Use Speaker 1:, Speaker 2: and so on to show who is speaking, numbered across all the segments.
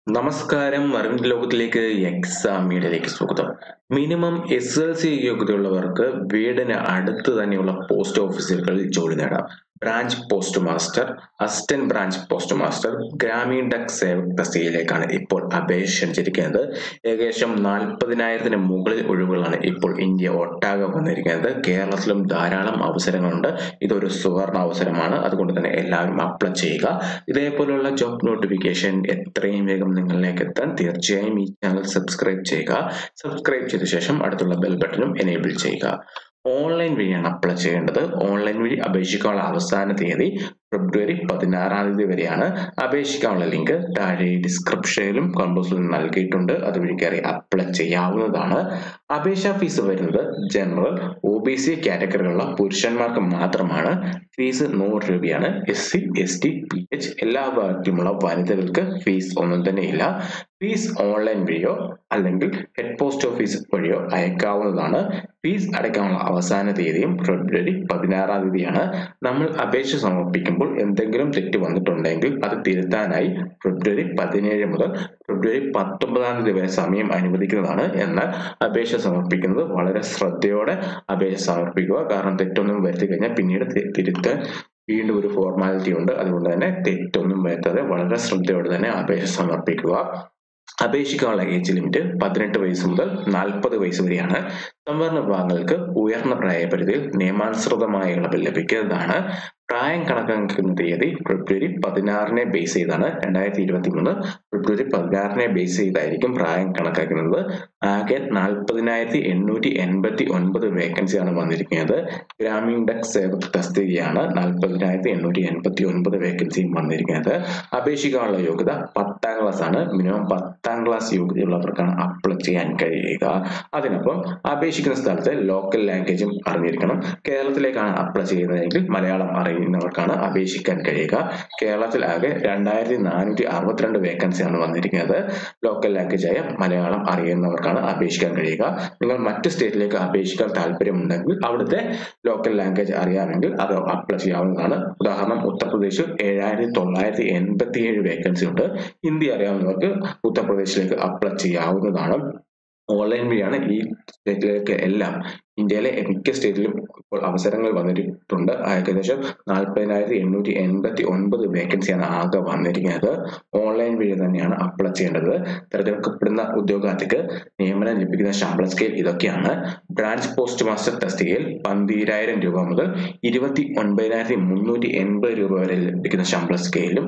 Speaker 1: നമസ്കാരം അറിവിന്റെ ലോകത്തിലേക്ക് എക്സാം മീഡിയയിലേക്ക് സ്വാഗതം മിനിമം എസ് എൽ സി യോഗ്യതയുള്ളവർക്ക് വീടിന് അടുത്ത് തന്നെയുള്ള പോസ്റ്റ് ഓഫീസുകളിൽ ജോലി നേടാം branch post master assistant branch post master Gramin Dak Sevak തസ്തികയിലേക്കാണ് ഇപ്പോൾ അപേക്ഷ ക്ഷണിച്ചിരിക്കുന്നത് ഏകദേശം നാൽപ്പതിനായിരത്തിന് മുകളിൽ ഒഴിവുകളാണ് ഇപ്പോൾ ഇന്ത്യ ഒട്ടാകെ വന്നിരിക്കുന്നത് കേരളത്തിലും ധാരാളം അവസരങ്ങളുണ്ട് ഇതൊരു സുവർണ അവസരമാണ് അതുകൊണ്ട് തന്നെ എല്ലാവരും അപ്ലൈ ചെയ്യുക ഇതേപോലുള്ള ജോബ് നോട്ടിഫിക്കേഷൻ എത്രയും വേഗം നിങ്ങളിലേക്ക് എത്താൻ തീർച്ചയായും ഈ ചാനൽ സബ്സ്ക്രൈബ് ചെയ്യുക സബ്സ്ക്രൈബ് ചെയ്ത ശേഷം അടുത്തുള്ള ബെൽ ബട്ടണും എനേബിൾ ചെയ്യുക ഓൺലൈൻ വഴിയാണ് അപ്ലൈ ചെയ്യേണ്ടത് ഓൺലൈൻ വഴി അപേക്ഷിക്കാനുള്ള അവസാന തീയതി ഫെബ്രുവരി പതിനാറാം തീയതി വരെയാണ് അപേക്ഷിക്കാനുള്ള ലിങ്ക് താഴെ ഡിസ്ക്രിപ്ഷനിലും കമ്പോസിലും നൽകിയിട്ടുണ്ട് അതുവഴി കയറി അപ്ലൈ ചെയ്യാവുന്നതാണ് അപേക്ഷാ ഫീസ് വരുന്നത് ജനറൽ ഒ ബി സി കാറ്റഗറിയിലുള്ള പുരുഷന്മാർക്ക് മാത്രമാണ് ഫീസ് നൂറ് രൂപയാണ് S C S T P H എല്ലാ ഭാഗത്തുമുള്ള വനിതകൾക്ക് ഫീസ് ഒന്നും തന്നെ ഇല്ല ഫീസ് ഓൺലൈൻ വഴിയോ അല്ലെങ്കിൽ ഹെഡ് പോസ്റ്റ് ഓഫീസ് വഴിയോ അയക്കാവുന്നതാണ് ഫീസ് അടയ്ക്കാനുള്ള അവസാന തീയതിയും ഫെബ്രുവരി പതിനാറാം തീയതിയാണ് നമ്മൾ അപേക്ഷ സമർപ്പിക്കുമ്പോൾ എന്തെങ്കിലും തെറ്റ് വന്നിട്ടുണ്ടെങ്കിൽ അത് തിരുത്താനായി ഫെബ്രുവരി പതിനേഴ് മുതൽ ഫെബ്രുവരി പത്തൊമ്പതാം തീയതി വരെ സമയം അനുവദിക്കുന്നതാണ് എന്നാൽ അപേക്ഷ സമർപ്പിക്കുന്നത് വളരെ ശ്രദ്ധയോടെ അപേക്ഷ സമർപ്പിക്കുക കാരണം തെറ്റൊന്നും വരുത്തി കഴിഞ്ഞാൽ പിന്നീട് തി- തിരുത്താൻ വീണ്ടും ഒരു ഫോർമാലിറ്റി ഉണ്ട് അതുകൊണ്ട് തന്നെ തെറ്റൊന്നും വരുത്താതെ വളരെ ശ്രദ്ധയോടെ തന്നെ അപേക്ഷ സമർപ്പിക്കുക അപേക്ഷിക്കാനുള്ള ഏജ് ലിമിറ്റ് പതിനെട്ട് വയസ്സ് മുതൽ നാൽപ്പത് വയസ്സ് വരെയാണ് സംവരണ വിഭാഗങ്ങൾക്ക് ഉയർന്ന പ്രായപരിധിയിൽ നിയമാനുസൃതമായ ഇളവ് ലഭിക്കുന്നതാണ് പ്രായം കണക്കാക്കുന്ന തീയതി ഫെബ്രുവരി പതിനാറിനെ ബേസ് ചെയ്താണ് രണ്ടായിരത്തി ഇരുപത്തി മൂന്ന് ഫെബ്രുവരി പതിനാറിനെ ബേസ് ചെയ്തായിരിക്കും പ്രായം കണക്കാക്കുന്നത് ആകെ നാൽപ്പതിനായിരത്തി എണ്ണൂറ്റി എൺപത്തി ഒൻപത് വേക്കൻസിയാണ് വന്നിരിക്കുന്നത് ഗ്രാമീൺ ഡക് സേവക് തസ്തികയാണ് നാൽപ്പതിനായിരത്തി എണ്ണൂറ്റി എൺപത്തി ഒൻപത് വേക്കൻസിയും വന്നിരിക്കുന്നത് അപേക്ഷിക്കാനുള്ള യോഗ്യത പത്താം ക്ലാസ് ആണ് മിനിമം പത്താം ക്ലാസ് യോഗ്യതയുള്ളവർക്കാണ് അപ്ലൈ ചെയ്യാൻ കഴിയുക അതിനൊപ്പം അപേക്ഷിക്കുന്ന സ്ഥലത്ത് ലോക്കൽ ലാംഗ്വേജും അറിഞ്ഞിരിക്കണം കേരളത്തിലേക്കാണ് അപ്ലൈ ചെയ്യുന്നതെങ്കിൽ മലയാളം അറിയുന്നവർക്കാണ് അപേക്ഷിക്കാൻ കഴിയുക കേരളത്തിൽ ആകെ രണ്ടായിരത്തി നാനൂറ്റി അറുപത്തിരണ്ട് വേക്കൻസിയാണ് വന്നിരിക്കുന്നത് ലോക്കൽ ലാംഗ്വേജ് ആയ മലയാളം അറിയുന്നവർക്കാണ് അപേക്ഷിക്കാൻ കഴിയുക നിങ്ങൾ മറ്റ് സ്റ്റേറ്റിലേക്ക് അപേക്ഷിക്കാൻ താല്പര്യമുണ്ടെങ്കിൽ അവിടുത്തെ ലോക്കൽ ലാംഗ്വേജ് അറിയാമെങ്കിൽ അത് അപ്ലൈ ചെയ്യാവുന്നതാണ് ഉദാഹരണം ഉത്തർപ്രദേശിൽ ഏഴായിരത്തി തൊള്ളായിരത്തി എൺപത്തി ഏഴ് വേക്കൻസി ഉണ്ട് ഹിന്ദി അറിയാവുന്നവർക്ക് ഉത്തർപ്രദേശിലേക്ക് അപ്ലൈ ചെയ്യാവുന്നതാണ് ഓൺലൈൻ വഴിയാണ് ഈ സ്റ്റേറ്റിലേക്ക് എല്ലാം ഇന്ത്യയിലെ മിക്ക സ്റ്റേറ്റിലും ഇപ്പോൾ അവസരങ്ങൾ വന്നിട്ടുണ്ട് ഏകദേശം നാൽപ്പതിനായിരത്തി എണ്ണൂറ്റി എൺപത്തി ഒൻപത് വേക്കൻസിയാണ് ആകെ വന്നിരിക്കുന്നത് ഓൺലൈൻ വഴി തന്നെയാണ് അപ്ലൈ ചെയ്യേണ്ടത് തിരഞ്ഞെടുക്കപ്പെടുന്ന ഉദ്യോഗാർത്ഥിക്ക് നിയമനം ലഭിക്കുന്ന ശമ്പള സ്കെയിൽ ഇതൊക്കെയാണ് ബ്രാഞ്ച് പോസ്റ്റ് മാസ്റ്റർ തസ്തികയിൽ പന്തീരായിരം രൂപ മുതൽ ഇരുപത്തി ഒൻപതിനായിരത്തി മുന്നൂറ്റി എൺപത് രൂപ വരെ ലഭിക്കുന്ന ശമ്പള സ്കെയിലും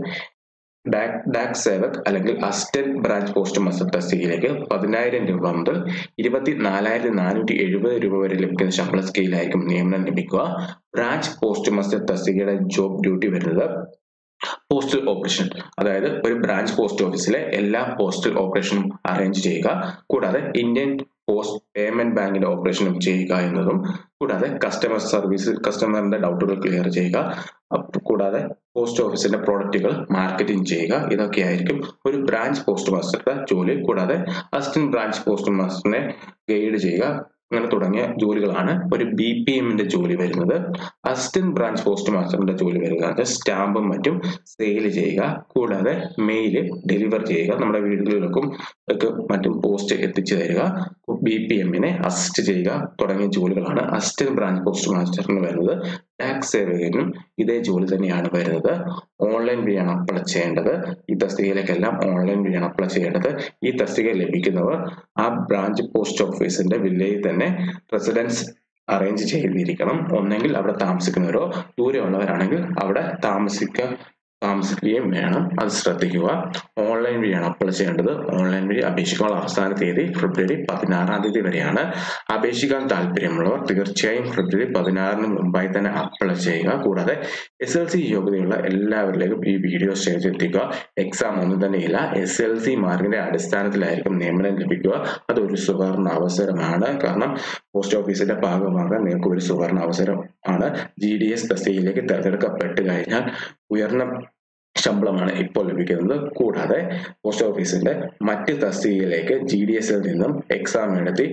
Speaker 1: ഡാക് ഡാക് സേവക് അല്ലെങ്കിൽ അസിസ്റ്റന്റ് ബ്രാഞ്ച് പോസ്റ്റ് മാസ്റ്റർ തസ്തികയിലേക്ക് പതിനായിരം രൂപ മുതൽ ഇരുപത്തി നാലായിരത്തി നാനൂറ്റി എഴുപത് രൂപ വരെ ലഭിക്കുന്ന ശമ്പള സ്കെയിലായിരിക്കും നിയമനം ലഭിക്കുക ബ്രാഞ്ച് പോസ്റ്റ് മാസ്റ്റർ തസ്തികയുടെ ജോബ് ഡ്യൂട്ടി വരുന്നത് പോസ്റ്റൽ ഓപ്പറേഷൻ അതായത് ഒരു ബ്രാഞ്ച് പോസ്റ്റ് ഓഫീസിലെ എല്ലാ പോസ്റ്റൽ ഓപ്പറേഷനും അറേഞ്ച് ചെയ്യുക കൂടാതെ ഇന്ത്യൻ പോസ്റ്റ് പേയ്മെന്റ് ബാങ്കിന്റെ ഓപ്പറേഷനും ചെയ്യുക എന്നതും കൂടാതെ കസ്റ്റമർ സർവീസ് കസ്റ്റമറിന്റെ ഡൗട്ടുകൾ ക്ലിയർ ചെയ്യുക അപ്പ് കൂടാതെ പോസ്റ്റ് ഓഫീസിന്റെ പ്രോഡക്റ്റുകൾ മാർക്കറ്റിംഗ് ചെയ്യുക ഇതൊക്കെയായിരിക്കും ഒരു ബ്രാഞ്ച് പോസ്റ്റ് മാസ്റ്ററുടെ ജോലി കൂടാതെ അസിസ്റ്റന്റ് ബ്രാഞ്ച് പോസ്റ്റ് മാസ്റ്ററിനെ ഗൈഡ് ചെയ്യുക അങ്ങനെ തുടങ്ങിയ ജോലികളാണ് ഒരു ബി പി എമ്മിന്റെ ജോലി വരുന്നത് അസിസ്റ്റന്റ് ബ്രാഞ്ച് പോസ്റ്റ് മാസ്റ്ററിന്റെ ജോലി വരുന്നത് സ്റ്റാമ്പും മറ്റും സെയിൽ ചെയ്യുക കൂടാതെ മെയില് ഡെലിവർ ചെയ്യുക നമ്മുടെ വീടുകളിലേക്കും ഒക്കെ മറ്റും പോസ്റ്റ് എത്തിച്ചു തരിക ബി പി എമ്മിനെ അസിസ്റ്റ് ചെയ്യുക തുടങ്ങിയ ജോലികളാണ് അസിസ്റ്റന്റ് ബ്രാഞ്ച് പോസ്റ്റ് മാസ്റ്ററിന് വരുന്നത് ടാക്സ് സേവകനും ഇതേ ജോലി തന്നെയാണ് വരുന്നത് ഓൺലൈൻ വഴിയാണ് അപ്ലൈ ചെയ്യേണ്ടത് ഈ തസ്തികയിലേക്കെല്ലാം ഓൺലൈൻ വഴിയാണ് അപ്ലൈ ചെയ്യേണ്ടത് ഈ തസ്തിക ലഭിക്കുന്നവർ ആ ബ്രാഞ്ച് പോസ്റ്റ് ഓഫീസിന്റെ വില്ലേജിൽ തന്നെ റെസിഡൻസ് അറേഞ്ച് ചെയ്തിരിക്കണം ഒന്നെങ്കിൽ അവിടെ താമസിക്കുന്നവരോ ദൂരെയുള്ളവരാണെങ്കിൽ അവിടെ താമസിക്കുക താമസിക്കുകയും വേണം അത് ശ്രദ്ധിക്കുക ഓൺലൈൻ വഴിയാണ് അപ്ലൈ ചെയ്യേണ്ടത് ഓൺലൈൻ വഴി അപേക്ഷിക്കാനുള്ള അവസാന തീയതി ഫെബ്രുവരി പതിനാറാം തീയതി വരെയാണ് അപേക്ഷിക്കാൻ താല്പര്യമുള്ളവർ തീർച്ചയായും ഫെബ്രുവരി പതിനാറിന് മുമ്പായി തന്നെ അപ്ലൈ ചെയ്യുക കൂടാതെ എസ് എൽ സി യോഗ്യതയുള്ള എല്ലാവരിലേക്കും ഈ വീഡിയോ ഷെയർ ചെയ്തെത്തിക്കുക എക്സാം ഒന്നും തന്നെയില്ല എസ് എൽ സി മാർക്കിന്റെ അടിസ്ഥാനത്തിലായിരിക്കും നിയമനം ലഭിക്കുക അതൊരു സുവർണ അവസരമാണ് കാരണം പോസ്റ്റ് ഓഫീസിന്റെ ഭാഗമാകാൻ നിങ്ങൾക്ക് ഒരു സുവർണ അവസരം ആണ് ജി ഡി എസ് തസ്തികയിലേക്ക് തെരഞ്ഞെടുക്കപ്പെട്ട് കഴിഞ്ഞാൽ ഉയർന്ന ശമ്പളമാണ് ഇപ്പോൾ ലഭിക്കുന്നത് കൂടാതെ പോസ്റ്റ് ഓഫീസിന്റെ മറ്റ് തസ്തികയിലേക്ക് ജി ഡി എസിൽ നിന്നും എക്സാം നടത്തി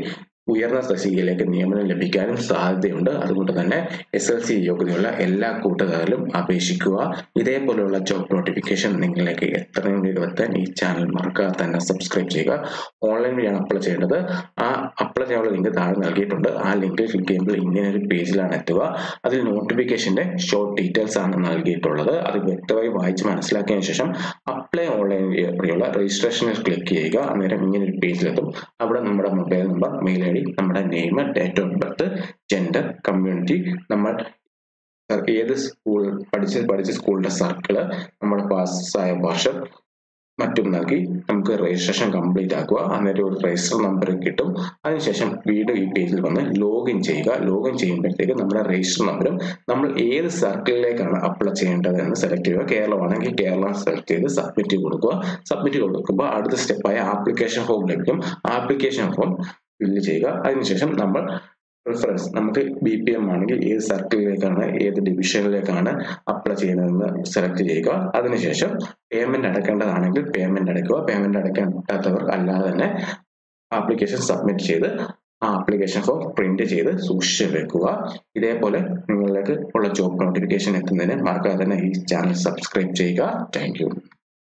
Speaker 1: ഉയർന്ന തസ്തികയിലേക്ക് നിയമനം ലഭിക്കാനും സാധ്യതയുണ്ട് അതുകൊണ്ട് തന്നെ എസ് എൽ സി യോഗ്യതയുള്ള എല്ലാ കൂട്ടുകാരിലും അപേക്ഷിക്കുക ഇതേപോലെയുള്ള ജോബ് നോട്ടിഫിക്കേഷൻ നിങ്ങളിലേക്ക് എത്രയും വേഗം എത്താൻ ഈ ചാനൽ മറക്കാതെ തന്നെ സബ്സ്ക്രൈബ് ചെയ്യുക ഓൺലൈൻ വഴിയാണ് അപ്ലൈ ചെയ്യേണ്ടത് ആ അപ്ലൈ ചെയ്യാനുള്ള ലിങ്ക് താഴെ നൽകിയിട്ടുണ്ട് ആ ലിങ്കിൽ ക്ലിക്ക് ചെയ്യുമ്പോൾ ഇങ്ങനെ ഒരു പേജിലാണ് എത്തുക അതിൽ നോട്ടിഫിക്കേഷന്റെ ഷോർട്ട് ഡീറ്റെയിൽസ് ആണ് നൽകിയിട്ടുള്ളത് അത് വ്യക്തമായി വായിച്ച് മനസ്സിലാക്കിയതിനു ശേഷം അപ്ലൈ ഓൺലൈൻ വഴിയുള്ള രജിസ്ട്രേഷനിൽ ക്ലിക്ക് ചെയ്യുക അന്നേരം ഇങ്ങനെ ഒരു പേജിലെത്തും അവിടെ നമ്മുടെ mobile number mail I D നമ്മുടെ name date of birth gender community നമ്മൾ ഏത് സ്കൂൾ പഠിച്ച് പഠിച്ച സ്കൂളിന്റെ സർക്കിള് നമ്മുടെ പാസ്സായ വർഷം മറ്റും നൽകി നമുക്ക് രജിസ്ട്രേഷൻ കംപ്ലീറ്റ് ആക്കുക അന്നേരം ഒരു രജിസ്റ്റർ നമ്പർ കിട്ടും അതിനുശേഷം വീണ്ടും ഈ പേജിൽ വന്ന് ലോഗിൻ ചെയ്യുക ലോഗിൻ ചെയ്യുമ്പോഴത്തേക്ക് നമ്മുടെ രജിസ്റ്റർ നമ്പറും നമ്മൾ ഏത് സർക്കിളിലേക്കാണ് അപ്ലൈ ചെയ്യേണ്ടത് എന്ന് സെലക്ട് ചെയ്യുക കേരളമാണെങ്കിൽ കേരളം സെലക്ട് ചെയ്ത് സബ്മിറ്റ് കൊടുക്കുക സബ്മിറ്റ് കൊടുക്കുമ്പോൾ അടുത്ത സ്റ്റെപ്പായ ആപ്ലിക്കേഷൻ ഫോം ലഭിക്കും ആപ്ലിക്കേഷൻ ഫോം ഫില്ല് ചെയ്യുക അതിനുശേഷം നമ്മൾ പ്രിഫറൻസ് നമുക്ക് ബി പി എം ആണെങ്കിൽ ഏത് സർക്കിളിലേക്കാണ് ഏത് ഡിവിഷനിലേക്കാണ് അപ്ലൈ ചെയ്യുന്നതെന്ന് സെലക്ട് ചെയ്യുക അതിനുശേഷം പേയ്മെന്റ് അടക്കേണ്ടതാണെങ്കിൽ പേയ്മെന്റ് അടയ്ക്കുക പേയ്മെന്റ് അടയ്ക്കാൻ പറ്റാത്തവർ അല്ലാതെ തന്നെ ആപ്ലിക്കേഷൻ സബ്മിറ്റ് ചെയ്ത് ആ ആപ്ലിക്കേഷൻ ഫോം പ്രിന്റ് ചെയ്ത് സൂക്ഷിച്ച് വെക്കുക ഇതേപോലെ നിങ്ങളിലേക്ക് ഉള്ള ജോബ് നോട്ടിഫിക്കേഷൻ എത്തുന്നതിന് മറക്കാതെ തന്നെ ഈ ചാനൽ സബ്സ്ക്രൈബ് ചെയ്യുക താങ്ക്